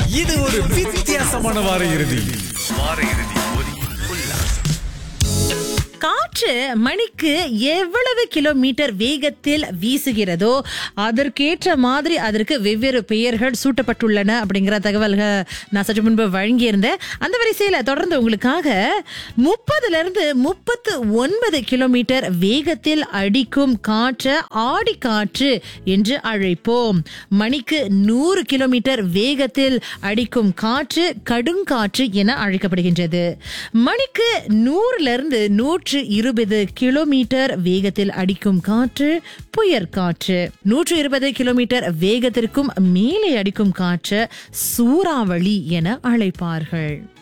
இது ஒரு வித்தியாசமான வார இறுதி காற்று மணிக்கு எவ்வளவு கிலோமீட்டர் வேகத்தில் வீசுகிறதோ அதற்கேற்ற மாதிரி அதற்கு வெவ்வேறு பெயர்கள் சூட்டப்பட்டுள்ளன அப்படிங்கிற தகவல்கள் நான் சற்று முன்பு வழங்கியிருந்தேன் அந்த வரிசையில் தொடர்ந்து உங்களுக்காக முப்பதுல இருந்து முப்பத்து ஒன்பது கிலோமீட்டர் வேகத்தில் அடிக்கும் காற்றை ஆடி காற்று என்று அழைப்போம் மணிக்கு நூறு கிலோமீட்டர் வேகத்தில் அடிக்கும் காற்று கடுங்காற்று என அழைக்கப்படுகின்றது மணிக்கு நூறுல இருந்து நூற்று இருபது கிலோமீட்டர் வேகத்தில் அடிக்கும் காற்று புயற் காற்று நூற்று இருபது கிலோமீட்டர் வேகத்திற்கும் மேலே அடிக்கும் காற்று சூறாவளி என அழைப்பார்கள்